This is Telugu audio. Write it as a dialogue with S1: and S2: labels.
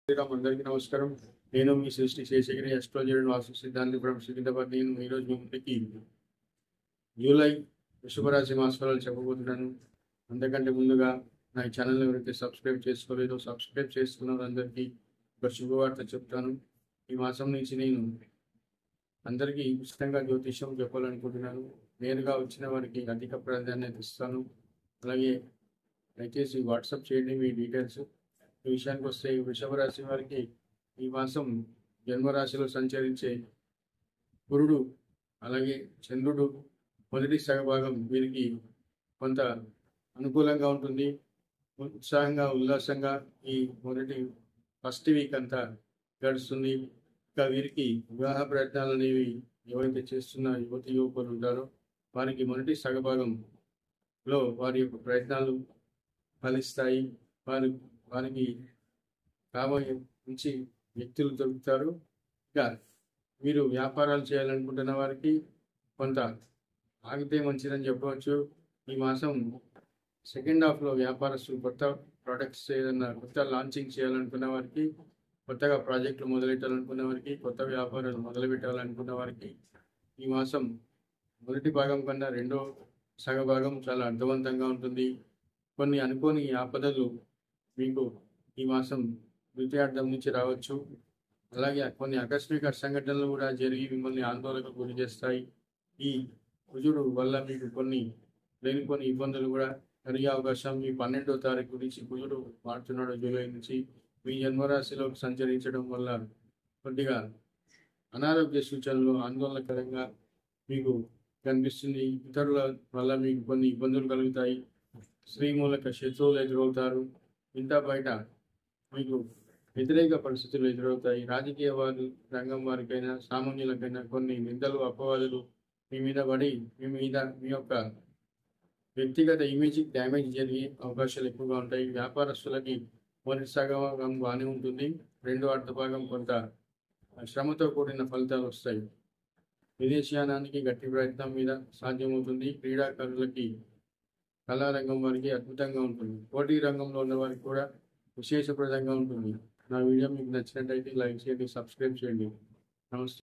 S1: శ్రీరామ్ అందరికీ నమస్కారం నేను మీ సృష్టి శేషగిరి అస్ట్రాలజీ వాస్తు సిద్ధాంతి ఫ్రమ్ సికింద్రాబాద్ నేను ఈరోజు మీ ముందుకి జూలై వృషభరాశి మాసాలు చెప్పబోతున్నాను అంతకంటే ముందుగా నా ఈ ఛానల్ ఎవరైతే సబ్స్క్రైబ్ చేసుకోలేదో సబ్స్క్రైబ్ చేసుకున్న అందరికీ ఒక శుభవార్త చెప్తాను ఈ మాసం నుంచి నేను అందరికీ ఉచితంగా జ్యోతిష్యం చెప్పాలనుకుంటున్నాను నేరుగా వచ్చిన వారికి అధిక ప్రాధాన్యత ఇస్తాను అలాగే దయచేసి వాట్సాప్ చేయండి మీ డీటెయిల్స్ ఈ విషయానికి వస్తే ఈ వృషభ రాశి వారికి ఈ మాసం జన్మరాశిలో సంచరించే గురుడు అలాగే చంద్రుడు మొదటి సగభాగం వీరికి కొంత అనుకూలంగా ఉంటుంది ఉత్సాహంగా ఉల్లాసంగా ఈ మొదటి ఫస్ట్ వీక్ అంతా గడుస్తుంది ఇంకా వీరికి వివాహ ప్రయత్నాలు అనేవి ఎవరైతే చేస్తున్న యువతి యువకులు ఉంటారో వారికి మొదటి సగభాగంలో వారి యొక్క ప్రయత్నాలు ఫలిస్తాయి వారు వారికి కాబోయే మంచి వ్యక్తులు దొరుకుతారు ఇంకా మీరు వ్యాపారాలు చేయాలనుకుంటున్న వారికి కొంత ఆగితే మంచిదని చెప్పవచ్చు ఈ మాసం సెకండ్ హాఫ్లో వ్యాపారస్తులు కొత్త ప్రోడక్ట్స్ ఏదన్నా కొత్త లాంచింగ్ చేయాలనుకున్న వారికి కొత్తగా ప్రాజెక్టులు మొదలెట్టాలనుకున్న వారికి కొత్త వ్యాపారాలు మొదలు పెట్టాలనుకున్న వారికి ఈ మాసం మొదటి భాగం కన్నా రెండో సగ భాగం చాలా అర్థవంతంగా ఉంటుంది కొన్ని అనుకోని ఆపదలు మీకు ఈ మాసం ద్వితీయార్థం నుంచి రావచ్చు అలాగే కొన్ని ఆకస్మిక సంఘటనలు కూడా జరిగి మిమ్మల్ని ఆందోళనకు గురి చేస్తాయి ఈ కుజుడు వల్ల మీకు కొన్ని లేని కొన్ని ఇబ్బందులు కూడా కలిగే అవకాశం మీ పన్నెండో తారీఖు నుంచి కుజుడు మారుతున్నాడు జూలై నుంచి మీ జన్మరాశిలో సంచరించడం వల్ల కొద్దిగా అనారోగ్య సూచనలు ఆందోళనకరంగా మీకు కనిపిస్తుంది ఇతరుల వల్ల మీకు కొన్ని ఇబ్బందులు కలుగుతాయి స్త్రీ మూలక శత్రువులు ఎదురవుతారు ఇంత బయట మీకు వ్యతిరేక పరిస్థితులు ఎదురవుతాయి రాజకీయ వారి రంగం వారికైనా సామాన్యులకైనా కొన్ని నిందలు అపవాదులు మీ మీద పడి మీ మీద మీ యొక్క వ్యక్తిగత ఇమేజ్ డ్యామేజ్ జరిగే అవకాశాలు ఎక్కువగా ఉంటాయి వ్యాపారస్తులకి మొదటి సగం బాగానే ఉంటుంది రెండో అర్ధ భాగం కొంత శ్రమతో కూడిన ఫలితాలు వస్తాయి విదేశీయానానికి గట్టి ప్రయత్నం మీద సాధ్యమవుతుంది క్రీడాకారులకి కళారంగం వారికి అద్భుతంగా ఉంటుంది పోటీ రంగంలో ఉన్న వారికి కూడా విశేషప్రదంగా ఉంటుంది నా వీడియో మీకు నచ్చినట్టయితే లైక్ చేయండి సబ్స్క్రైబ్ చేయండి నమస్తే